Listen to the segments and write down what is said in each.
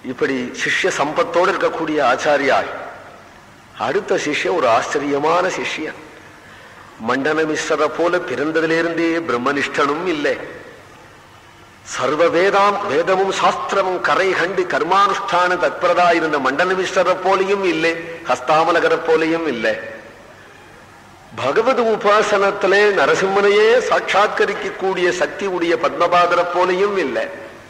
இப்படி சிஷ்ய சம்பத்தோடு இருக்கக்கூடிய ஆச்சாரியாள் அடுத்த சிஷ்யன் ஒரு ஆச்சரியமான சிஷ்யன் மண்டன மிஸ்ரரை போல பிறந்ததிலிருந்தே பிரம்மனிஷ்டனும் இல்லை சர்வ வேதாம் வேதமும் சாஸ்திரமும் கரை கண்டு கர்மானுஷ்டான தத்பரதா இருந்த மண்டன மிஸ்ரரை போலையும் இல்லை ஹஸ்தாமலகரை போலையும் இல்லை பகவத் உபாசனத்திலே நரசிம்மனையே சாட்சாத்கரிக்கக்கூடிய சக்தி உடைய பத்மபாதரை போலையும் இல்லை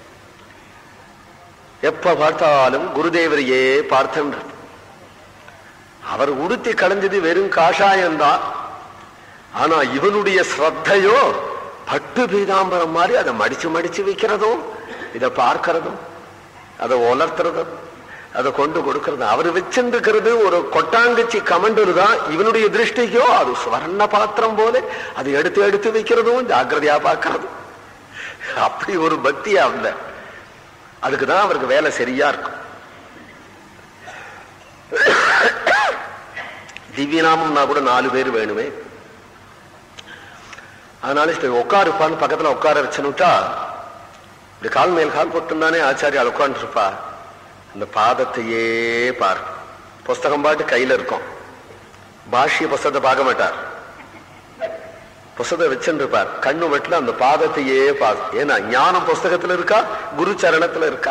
எப்ப பார்த்தாலும் குருதேவரையே பார்த்தன்றது அவர் உடுத்தி களைஞ்சது வெறும் காஷாயம்தான் ஆனா இவனுடைய ஸ்ரத்தையோ பட்டு பீதாம்பரம் மாதிரி அதை மடிச்சு மடிச்சு வைக்கிறதும் இதை பார்க்கறதும் அதை உலர்த்துறதும் அதை கொண்டு கொடுக்கறது அவர் வச்சிருக்கிறது ஒரு கொட்டாங்கச்சி கமண்டர் தான் இவனுடைய திருஷ்டிக்கோ அது சுவர்ண பாத்திரம் போல அதை எடுத்து எடுத்து வைக்கிறதும் ஜாக்கிரதையா பார்க்கறதும் அப்படி ஒரு பக்தியா அந்த அதுக்குதான் அவருக்கு வேலை சரியா இருக்கும் திவ்யநாமம்னா கூட நாலு பேர் வேணுமே அதனால சரி உட்காருப்பான்னு பக்கத்துல உட்கார வச்சுனுட்டா இப்படி கால் மேல் கால் போட்டுந்தானே ஆச்சாரியால் உட்காந்துருப்பா அந்த பாதத்தையே பார் புஸ்தகம் பாட்டு கையில இருக்கும் பாஷ்ய புஸ்தகத்தை பார்க்க மாட்டார் புஸ்தகத்தை வச்சுருப்பார் கண்ணு வெட்டில அந்த பாதத்தையே பார் ஏன்னா ஞானம் புஸ்தகத்துல இருக்கா குரு சரணத்துல இருக்கா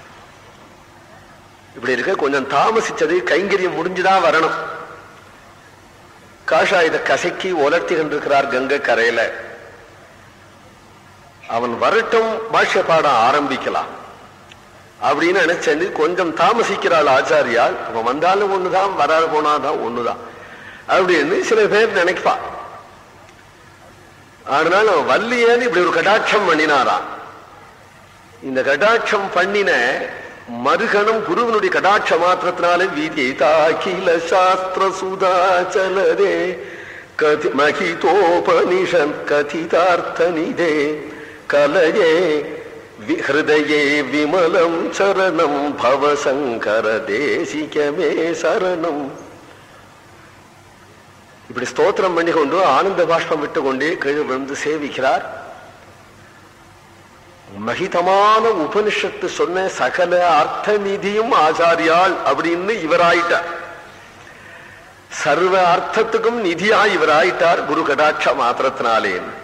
இப்படி இருக்க கொஞ்சம் தாமசிச்சது கைங்கரியம் முடிஞ்சுதான் வரணும் காஷாயுத கசக்கி உலர்த்தி கொண்டிருக்கிறார் கங்கை கரையில அவன் வரட்டும் பாஷ்ய பாடம் ஆரம்பிக்கலாம் அப்படின்னு நினைச்சது கொஞ்சம் தாமசிக்கிறாள் ஆச்சாரியால் அவன் வந்தாலும் ஒண்ணுதான் வராது போனாதான் ஒண்ணுதான் அப்படின்னு சில பேர் நினைப்பா அதனால அவன் வள்ளியேன்னு இப்படி ஒரு கடாட்சம் பண்ணினாராம் இந்த கடாட்சம் பண்ணின மறுகணம் குருவனுடைய கடாட்ச மாத்திரத்தினாலே வீதிதாகில சாஸ்திர சுதாச்சலதே கதி மகிதோபனிஷன் கதிதார்த்த நிதே கலயே வி- ஹிருதயே விமலம் சரணம் பவசங்கர தேசிகமே சரணம் இப்படி ஸ்தோத்திரம் பண்ணி கொண்டு ஆனந்த பாஷ்பம் விட்டு கொண்டே கீழே விழுந்து சேவிக்கிறார் மகிதமான உபனிஷத்து சொன்ன சகல அர்த்த நிதியும் ஆச்சாரியாள் அப்படின்னு இவராயிட்டார் சர்வ அர்த்தத்துக்கும் நிதியா இவராயிட்டார் குரு கடாட்ச மாத்திரத்தினாலே